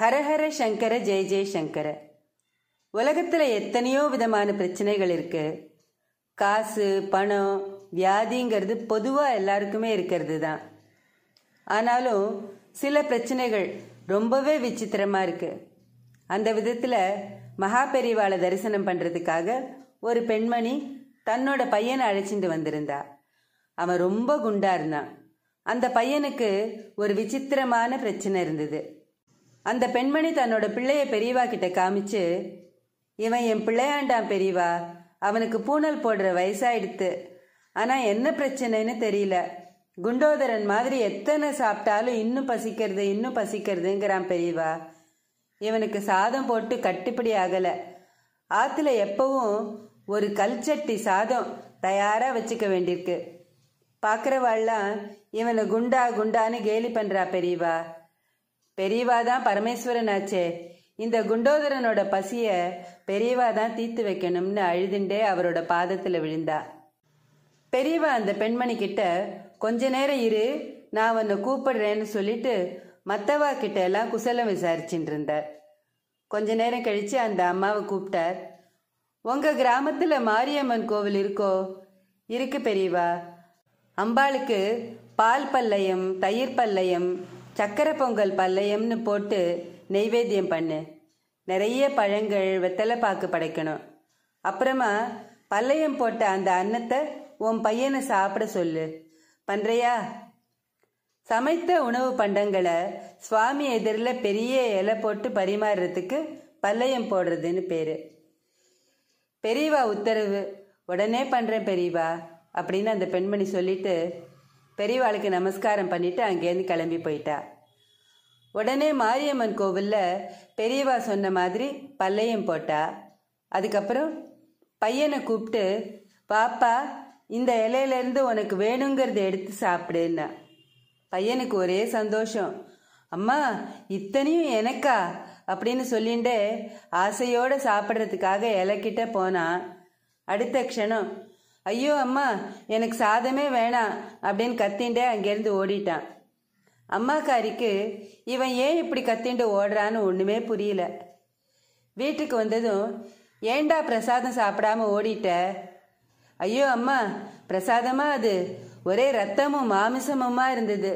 ஹரஹர சங்கர ஜெய ஜெய சங்கர உலகத்தில் எத்தனையோ விதமான பிரச்சனைகள் இருக்கு காசு பணம் வியாதிங்கிறது பொதுவாக எல்லாருக்குமே இருக்கிறது தான் ஆனாலும் சில பிரச்சனைகள் ரொம்பவே விசித்திரமாக இருக்கு அந்த விதத்தில் மகா பெரிவாளை தரிசனம் பண்ணுறதுக்காக ஒரு பெண்மணி தன்னோட பையனை அழைச்சிட்டு வந்திருந்தா அவன் ரொம்ப குண்டா இருந்தான் அந்த பையனுக்கு ஒரு விசித்திரமான பிரச்சனை இருந்தது அந்த பெண்மணி தன்னோட பிள்ளைய பெரியவா கிட்ட காமிச்சு இவன் என் பிள்ளையாண்டான் பெரியவா அவனுக்கு பூனல் போடுற வயசாயிடுத்து ஆனா என்ன பிரச்சனைன்னு தெரியல குண்டோதரன் மாதிரி எத்தனை சாப்பிட்டாலும் இன்னும் பசிக்கிறது இன்னும் பசிக்கிறதுங்கிறான் பெரியவா இவனுக்கு சாதம் போட்டு கட்டுப்படி ஆகல ஆத்துல எப்பவும் ஒரு கல்சட்டி சாதம் தயாரா வச்சுக்க வேண்டியிருக்கு பார்க்குறவாள்லாம் இவனை குண்டா குண்டான்னு கேலி பண்றா பெரியவா பெரியவா தான் பரமேஸ்வரன் ஆச்சே இந்த குண்டோதரனோட பசிய பெரியவா தான் தீர்த்து வைக்கணும்னு அழுதுண்டே அவரோட பாதத்துல விழுந்தா பெரியவா அந்த பெண்மணி கிட்ட கொஞ்ச நேரம் இரு நான் உன்னை கூப்பிடுறேன்னு சொல்லிட்டு மத்தவா கிட்ட எல்லாம் குசலம் விசாரிச்சுட்டு இருந்தார் கொஞ்ச நேரம் கழிச்சு அந்த அம்மாவை கூப்பிட்டார் உங்க கிராமத்துல மாரியம்மன் கோவில் இருக்கோ இருக்கு பெரியவா அம்பாளுக்கு பால் பல்லயம் தயிர் பல்லயம் சக்கரை பொங்கல் பல்லயம்னு போட்டு நெய்வேத்தியம் பண்ணு நிறைய பழங்கள் வெத்தலை பாக்கு படைக்கணும் அப்புறமா பல்லயம் போட்ட அந்த அன்னத்தை உன் பையனை சாப்பிட சொல்லு பண்றியா சமைத்த உணவு பண்டங்களை சுவாமி எதிரில் பெரிய இலை போட்டு பரிமாறுறதுக்கு பல்லயம் போடுறதுன்னு பேரு பெரியவா உத்தரவு உடனே பண்றேன் பெரியவா அப்படின்னு அந்த பெண்மணி சொல்லிட்டு பெரியவாளுக்கு நமஸ்காரம் பண்ணிட்டு அங்கேருந்து கிளம்பி போயிட்டா உடனே மாரியம்மன் கோவில்ல பெரியவா சொன்ன மாதிரி பல்லையம் போட்டா அதுக்கப்புறம் பையனை கூப்பிட்டு பாப்பா இந்த இலையிலேருந்து உனக்கு வேணுங்கிறத எடுத்து சாப்பிடுன்னா பையனுக்கு ஒரே சந்தோஷம் அம்மா இத்தனையும் எனக்கா அப்படின்னு சொல்லிண்டே ஆசையோட சாப்பிட்றதுக்காக இலைக்கிட்ட போனான் அடுத்த க்ஷணம் ஐயோ அம்மா எனக்கு சாதமே வேணாம் அப்படின்னு கத்திண்டே அங்கேருந்து ஓடிட்டான் அம்மாக்காரிக்கு இவன் ஏன் இப்படி கத்திண்டு ஓடுறான்னு ஒன்றுமே புரியல வீட்டுக்கு வந்ததும் ஏண்டா பிரசாதம் சாப்பிடாம ஓடிட்ட ஐயோ அம்மா பிரசாதமா அது ஒரே ரத்தமும் மாமிசமுமா இருந்தது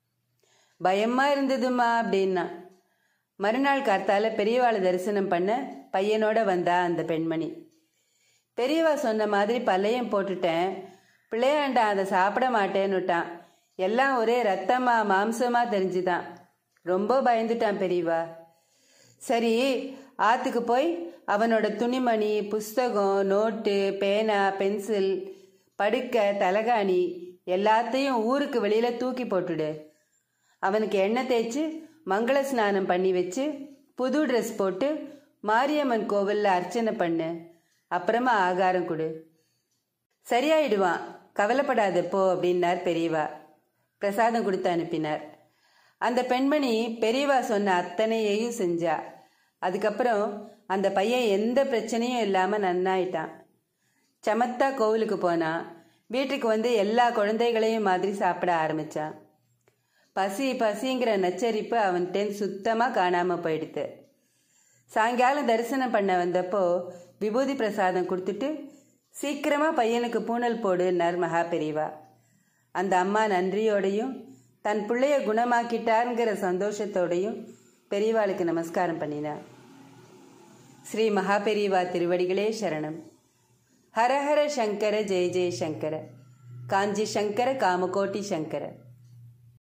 பயமா இருந்ததுமா அப்படின்னா மறுநாள் கார்த்தால பெரியவாளை தரிசனம் பண்ண பையனோட வந்தா அந்த பெண்மணி பெரியவா சொன்ன மாதிரி பல்லையும் போட்டுட்டேன் பிள்ளையாண்டா அதை சாப்பிட மாட்டேன்னுட்டான் எல்லாம் ஒரே ரத்தமா மாம்சமா தெரிஞ்சுதான் ரொம்ப பயந்துட்டான் பெரியவா சரி ஆத்துக்கு போய் அவனோட துணிமணி புஸ்தகம் நோட்டு பேனா பென்சில் படுக்கை தலகாணி எல்லாத்தையும் ஊருக்கு வெளியில தூக்கி போட்டுடு அவனுக்கு எண்ணெய் தேய்ச்சி மங்கள ஸ்நானம் பண்ணி வச்சு புது ட்ரெஸ் போட்டு மாரியம்மன் கோவில்ல அர்ச்சனை பண்ணு அப்புறமா ஆகாரம் கொடு சரியாயிடுவான் கவலைப்படாத போ அப்படின்னார் பெரியவா பிரசாதம் கொடுத்து அனுப்பினார் அந்த பெண்மணி பெரியவா சொன்ன அத்தனையையும் செஞ்சா அதுக்கப்புறம் அந்த பையன் எந்த பிரச்சனையும் இல்லாம நன்னாயிட்டான் சமத்தா கோவிலுக்கு போனான் வீட்டுக்கு வந்து எல்லா குழந்தைகளையும் மாதிரி சாப்பிட ஆரம்பிச்சான் பசி பசிங்கிற நச்சரிப்பு அவன்கிட்ட சுத்தமா காணாம போயிடுது சாயங்காலம் தரிசனம் பண்ண வந்தப்போ விபூதி பிரசாதம் கொடுத்துட்டு சீக்கிரமா பையனுக்கு பூனல் போடுன்னார் மகா பெரியவா அந்த அம்மா நன்றியோடையும் தன் பிள்ளைய குணமாக்கிட்டாருங்கிற சந்தோஷத்தோடையும் பெரியவாளுக்கு நமஸ்காரம் பண்ணினார் ஸ்ரீ மகா பெரியவா திருவடிகளே சரணம் ஹரஹர சங்கர ஜெய ஜெய சங்கர காஞ்சி சங்கர காமகோட்டி சங்கர